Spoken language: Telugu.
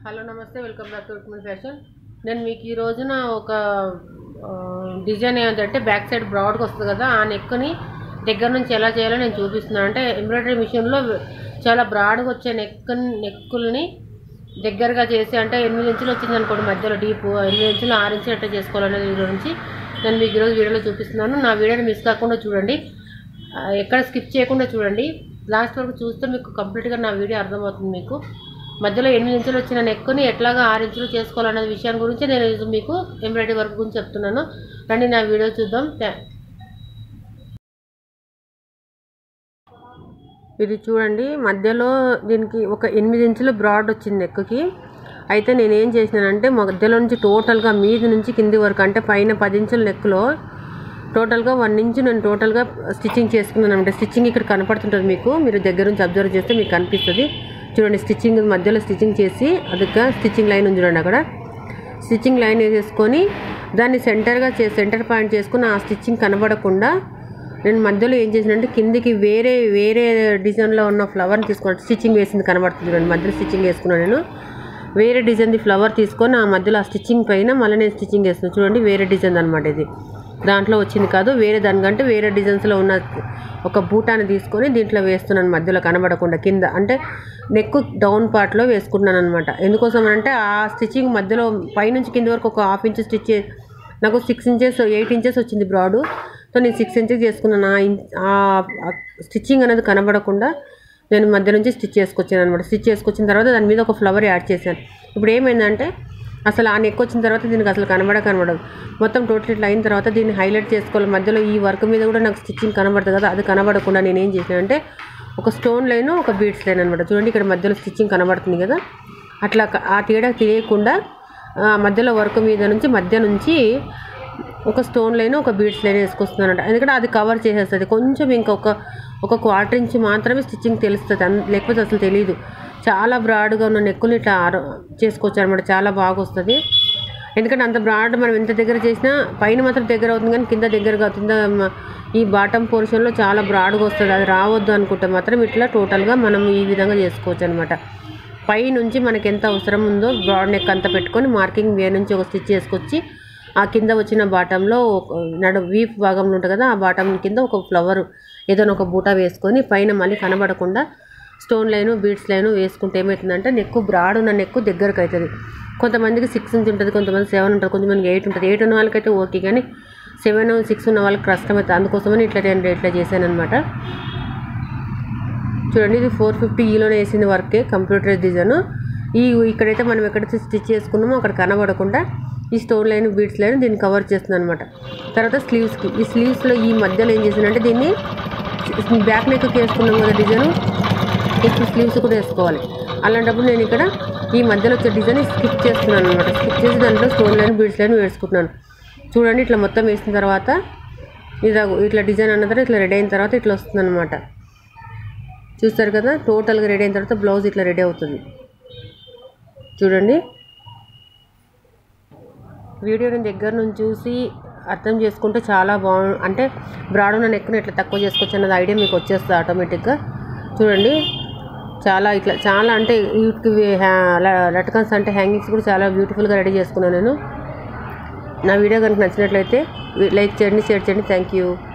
హలో నమస్తే వెల్కమ్ బ్యాక్ టు ఉక్మల్ ఫ్యాషన్ నేను మీకు ఈ రోజున ఒక ఆ, డిజైన్ ఏంటంటే బ్యాక్ సైడ్ బ్రాడ్గా వస్తుంది కదా ఆ నెక్ని దగ్గర నుంచి ఎలా చేయాలో నేను చూపిస్తున్నాను అంటే ఎంబ్రాయిడరీ మిషన్లో చాలా బ్రాడ్గా వచ్చే నెక్ నెక్కుల్ని దగ్గరగా చేసి అంటే ఎనిమిది ఇంచులు వచ్చింది అనుకోండి మధ్యలో డీప్ ఎనిమిది ఇంచులు ఆరు ఇంచులు ఎట్లా చేసుకోవాలనేది వీడియో నుంచి నేను మీకు ఈరోజు వీడియోలో చూపిస్తున్నాను నా వీడియోని మిస్ కాకుండా చూడండి ఆ, ఎక్కడ స్కిప్ చేయకుండా చూడండి లాస్ట్ వరకు చూస్తే మీకు కంప్లీట్గా నా వీడియో అర్థమవుతుంది మీకు మధ్యలో ఎనిమిది ఇంచులు వచ్చిన నెక్కుని ఎట్లాగా ఆరు ఇంచులు చేసుకోవాలనే విషయం గురించి నేను ఇది మీకు ఎంబ్రాయిడరీ వర్క్ గురించి చెప్తున్నాను రండి నా వీడియో చూద్దాం థా- ఇది చూడండి మధ్యలో దీనికి ఒక ఎనిమిది ఇంచులు బ్రాడ్ వచ్చింది నెక్కి అయితే నేను ఏం చేసినానంటే మధ్యలో నుంచి టోటల్గా మీది నుంచి కింది వరకు అంటే పైన పది ఇంచుల నెక్లో టోటల్గా వన్ ఇంచ్ నేను టోటల్గా స్టిచ్చింగ్ చేసుకున్నాను అంటే స్టిచ్చింగ్ ఇక్కడ కనపడుతుంటుంది మీకు మీరు దగ్గర నుంచి అబ్జర్వ్ చేస్తే మీకు కనిపిస్తుంది చూడండి స్టిచ్చింగ్ మధ్యలో స్టిచ్చింగ్ చేసి అదొక స్టిచ్చింగ్ లైన్ ఉంది చూడండి అక్కడ స్టిచ్చింగ్ లైన్ వేసేసుకొని దాన్ని సెంటర్గా చే సెంటర్ పాయింట్ చేసుకుని ఆ స్టిచ్చింగ్ కనబడకుండా నేను మధ్యలో ఏం చేసినంటే కిందికి వేరే వేరే డిజైన్లో ఉన్న ఫ్లవర్ని తీసుకున్నాను స్టిచ్చింగ్ వేసింది కనబడుతుంది చూడండి మధ్యలో స్టిచ్చింగ్ వేసుకున్నాను నేను వేరే డిజైన్ది ఫ్లవర్ తీసుకొని ఆ మధ్యలో ఆ స్టిచ్చింగ్ పైన మళ్ళీ నేను స్టిచ్చింగ్ వేస్తున్నాను చూడండి వేరే డిజైన్ అనమాట ఇది దాంట్లో వచ్చింది కాదు వేరే దానికంటే వేరే డిజైన్స్లో ఉన్న ఒక బూటాని తీసుకొని దీంట్లో వేస్తున్నాను మధ్యలో కనబడకుండా కింద అంటే నెక్ డౌన్ పార్ట్లో వేసుకుంటున్నాను అనమాట ఎందుకోసం అంటే ఆ స్టిచ్చింగ్ మధ్యలో పైనుంచి కింద వరకు ఒక హాఫ్ ఇంచ్ స్టిచ్ చే- నాకు సిక్స్ ఇంచెస్ ఎయిట్ ఇంచెస్ వచ్చింది బ్రాడ్ సో నేను సిక్స్ ఇంచెస్ చేసుకున్నాను ఆ ఇం- ఆ స్టిచ్చింగ్ అనేది కనబడకుండా నేను మధ్య నుంచి స్టిచ్ చేసుకొచ్చాను అనమాట స్టిచ్ చేసుకొచ్చిన తర్వాత దాని మీద ఒక ఫ్లవర్ యాడ్ చేశాను ఇప్పుడు ఏమైందంటే అసలు ఆ నెక్ వచ్చిన తర్వాత దీనికి అసలు కనబడ కనబడదు మొత్తం టోటల్ ఇట్లా అయిన తర్వాత దీన్ని హైలైట్ చేసుకోవాలి మధ్యలో ఈ వర్క్ మీద కూడా నాకు స్టిచ్చింగ్ కనబడుతుంది కదా అది కనబడకుండా నేను ఏం చేశానంటే ఒక స్టోన్ లైన్ ఒక బీడ్స్ లైన్ అనమాట చూడండి ఇక్కడ మధ్యలో స్టిచ్చింగ్ కనబడుతుంది కదా అట్లా క- ఆ తేడా తెలియకుండా ఆ, మధ్యలో వర్క్ మీద నుంచి మధ్య నుంచి ఒక స్టోన్ లైన్ ఒక బీడ్స్ లైన్ వేసుకొస్తున్నానంట ఎందుకంటే అది కవర్ చేసేస్తుంది కొంచెం ఇంకొక ఒక క్వార్టర్ ఇంచ్ మాత్రమే స్టిచ్చింగ్ తెలుస్తుంది అన్- లేకపోతే అసలు తెలియదు చాలా బ్రాడ్గా ఉన్న నెక్కులు ఇట్లా ఆర- చేసుకోవచ్చు అనమాట చాలా బాగా వస్తుంది ఎందుకంటే అంత బ్రాడ్ మనం ఎంత దగ్గర చేసినా పైన మాత్రం దగ్గర అవుతుంది కానీ కింద దగ్గరగా అవుతుంది మ- ఈ బాటమ్ పోర్షన్లో చాలా బ్రాడ్గా వస్తుంది అది రావద్దు అనుకుంటే మాత్రం ఇట్లా టోటల్గా మనం ఈ విధంగా చేసుకోవచ్చు అనమాట పై నుంచి మనకి ఎంత అవసరం ఉందో బ్రాడ్ నెక్ అంతా పెట్టుకొని మార్కింగ్ వే నుంచి ఒక స్టిచ్ చేసుకొచ్చి ఆ కింద వచ్చిన బాటంలో ఒక నడు వీప్ భాగంలో ఉంటుంది కదా ఆ బాటం కింద ఒక ఫ్లవర్ ఏదైనా ఒక బూటా వేసుకొని పైన మళ్ళీ కనబడకుండా స్టోన్ లైను బీడ్స్ లైను వేసుకుంటే ఏమవుతుందంటే నెక్ బ్రాడ్ ఉన్న నెక్ దగ్గరకు అవుతుంది కొంతమందికి సిక్స్ ఇంచ్ ఉంటుంది కొంతమంది సెవెన్ ఉంటుంది కొంతమందికి ఎయిట్ ఉంటుంది ఎయిట్ ఉన్న వాళ్ళకైతే ఓకే కానీ సెవెన్ సిక్స్ ఉన్న వాళ్ళకి కష్టం అవుతుంది అందుకోసమని ఇట్లా నేను ఇట్లా చేశాను అనమాట చూడండి ఇది ఫోర్ ఫిఫ్టీ ఈలోనే వేసింది వర్కే కంప్యూటర్ డిజైన్ ఈ ఇక్కడైతే మనం ఎక్కడైతే స్టిచ్ చేసుకున్నామో అక్కడ కనబడకుండా ఈ స్టోన్ లైన్ బీడ్స్ లైన్ దీన్ని కవర్ చేస్తుంది అనమాట తర్వాత స్లీవ్స్కి ఈ స్లీవ్స్లో ఈ మధ్యలో ఏం చేసిందంటే దీన్ని బ్యాక్ నెక్ వేసుకున్నాం కదా డిజైన్ ఇప్పుడు స్లీవ్స్ కూడా వేసుకోవాలి అలాంటప్పుడు నేను ఇక్కడ ఈ మధ్యలో వచ్చే డిజైన్ స్కిప్ చేస్తున్నాను అనమాట స్కిప్ చేసి దాంట్లో స్టోన్ లైన్ బీడ్స్ లైన్ వేసుకుంటున్నాను చూడండి ఇట్లా మొత్తం వేసిన తర్వాత ఇదా ఇట్లా డిజైన్ అన్న తర్వాత ఇట్లా రెడీ అయిన తర్వాత ఇట్లా వస్తుంది అనమాట చూస్తారు కదా టోటల్గా రెడీ అయిన తర్వాత బ్లౌజ్ ఇట్లా రెడీ అవుతుంది చూడండి వీడియోని దగ్గర నుంచి చూసి అర్థం చేసుకుంటే చాలా బాగు అంటే బ్రాడ్ ఉన్న నెక్ను ఎట్లా తక్కువ చేసుకోవచ్చు అన్నది ఐడియా మీకు వచ్చేస్తుంది ఆటోమేటిక్గా చూడండి చాలా ఇట్లా చాలా అంటే వీటికి లటకన్స్ అంటే హ్యాంగింగ్స్ కూడా చాలా బ్యూటిఫుల్గా రెడీ చేసుకున్నాను నేను నా వీడియో కనుక నచ్చినట్లయితే లైక్ చేయండి షేర్ చేయండి థ్యాంక్ యూ